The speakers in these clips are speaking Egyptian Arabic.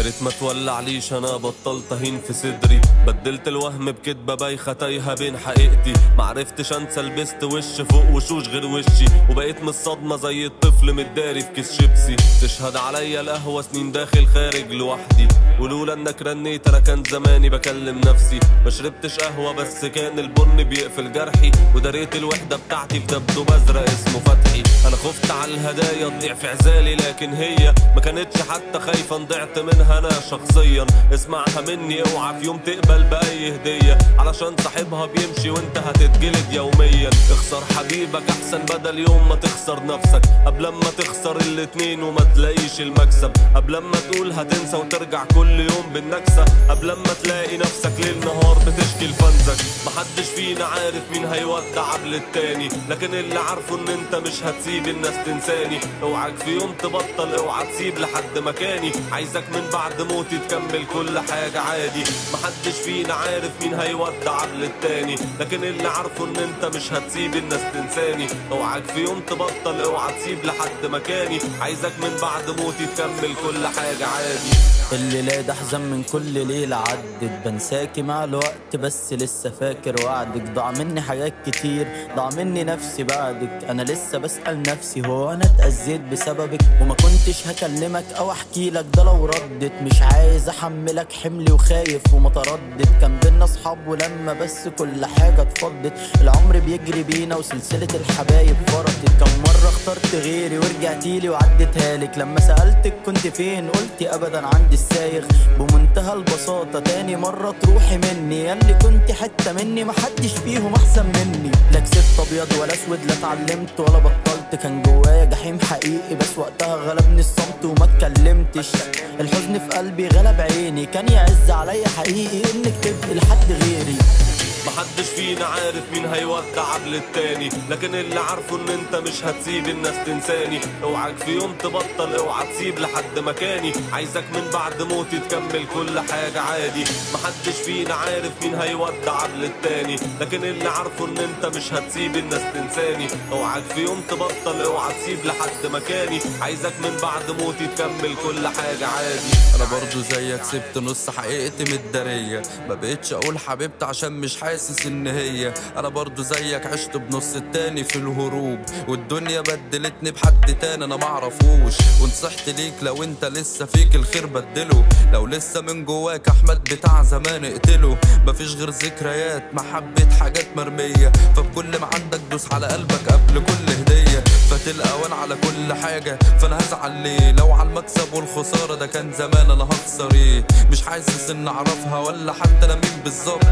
ريت ما تولعليش انا بطلت هين في صدري بدلت الوهم بكدبه بايخه تايهه بين حقيقتي معرفتش انسى لبست وش فوق وشوش غير وشي وبقيت من الصدمه زي الطفل متداري في كيس شيبسي تشهد عليا القهوه سنين داخل خارج لوحدي ولولا انك رنيت انا كان زماني بكلم نفسي ما شربتش قهوه بس كان البن بيقفل جرحي وداريت الوحده بتاعتي في دبدوب ازرق اسمه فتحي انا خفت على الهدايا تضيع في عزالي لكن هي ما كانتش حتى خايفه ضعت منها انا شخصيا اسمعها مني اوعى في يوم تقبل باي هديه علشان صاحبها بيمشي وانت هتتجلد يوميا اخسر حبيبك احسن بدل يوم ما تخسر نفسك قبل ما تخسر الاتنين وما تلاقيش المكسب قبل ما تقول هتنسى وترجع كل يوم بالنكسه قبل ما تلاقي نفسك ليل نهار بتشكي لفنزك محدش فينا عارف مين هيودع قبل التاني لكن اللي عارفه ان انت مش هتسيب الناس تنساني اوعك في يوم تبطل اوعى تسيب لحد مكاني عايزك من بعد موتي تكمل كل حاجة عادي محدش فينا عارف مين هيودع قبل التاني لكن اللي عارفه ان انت مش هتسيب الناس تنساني اوعك في يوم تبطل اوعى تسيب لحد مكاني عايزك من بعد موتي تكمل كل حاجة عادي الليلة ده احزن من كل ليلة عدت بنساكي مع الوقت بس لسه فاكر وعدك ضاع مني حاجات كتير ضاع مني نفسي بعدك انا لسه بسأل نفسي هو انا اتأذيت بسببك وما كنتش هكلمك او احكي لك ده لو ردت مش عايز احملك حملي وخايف ومتردد كان بينا اصحاب ولما بس كل حاجة اتفضت العمر بيجري بينا وسلسلة الحبايب فرطت كم مرة اخترت غيري ورجعتيلي وعدتها لك لما سألتك كنت فين قلتي ابدا عندي السايغ بمنتهى البساطة تاني مرة تروحي مني ياللي كنت حتة مني محدش فيهم احسن مني لا كسبت ابيض ولا اسود لا اتعلمت ولا بطلت كان جوايا جحيم حقيقي بس وقتها غلبني الصمت وما اتكلمتش الحزن في قلبي غلب عيني كان يعز عليا حقيقي انك تبقي لحد غيري محدش فينا عارف مين هيودع قبل التاني لكن اللي عارفه ان انت مش هتسيب الناس تنساني اوعك في يوم تبطل اوعى تسيب لحد مكاني عايزك من بعد موتي تكمل كل حاجة عادي محدش فينا عارف مين هيودع قبل التاني لكن اللي عارفه ان انت مش هتسيب الناس تنساني اوعك في يوم تبطل اوعى تسيب لحد مكاني عايزك من بعد موتي تكمل كل حاجة عادي انا برضو زيك سبت نص حقيقتي متدارية ما بقتش اقول حبيبتي عشان مش حاسس ان هي انا برضو زيك عشت بنص التاني في الهروب والدنيا بدلتني بحد تاني انا معرفوش ونصحت ليك لو انت لسه فيك الخير بدله لو لسه من جواك احمد بتاع زمان اقتله مفيش غير ذكريات محبة حاجات مرمية فبكل ما عندك دوس على قلبك قبل كل هدية فتلقى وانا على كل حاجة فانا هزعل ليه لو على المكسب والخسارة ده كان زمان انا هخسر ايه مش حاسس ان اعرفها ولا حتى انا مين بالظبط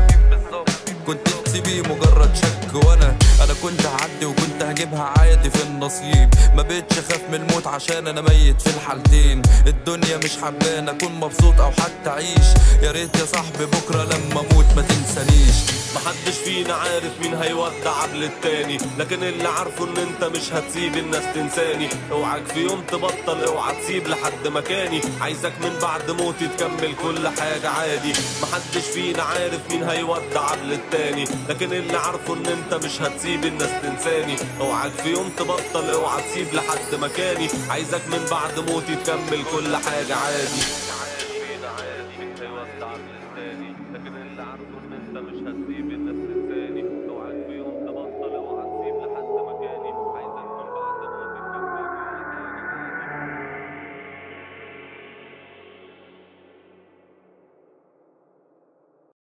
كنت تسيبي مجرد شك وانا انا كنت هعدي وكنت هجيبها عادي في النصيب ما بقتش اخاف من الموت عشان انا ميت في الحالتين الدنيا مش حبان اكون مبسوط او حتى اعيش يا ريت يا صاحبي بكره لما اموت ما تنسانيش محدش فينا عارف مين هيودع قبل التاني لكن اللي عارفه ان انت مش هتسيب الناس تنساني اوعك في يوم تبطل اوعى تسيب لحد مكاني عايزك من بعد موتي تكمل كل حاجة عادي محدش فينا عارف مين هيودع قبل التاني لكن اللي عارفه ان انت مش هتسيب الناس تنساني اوعك في يوم تبطل اوعى تسيب لحد مكاني عايزك من بعد موتي تكمل كل حاجة عادي محدش فينا عارف مين هيودع قبل التاني لكن اللي عارفه ان انت مش هتسيب الناس تنساني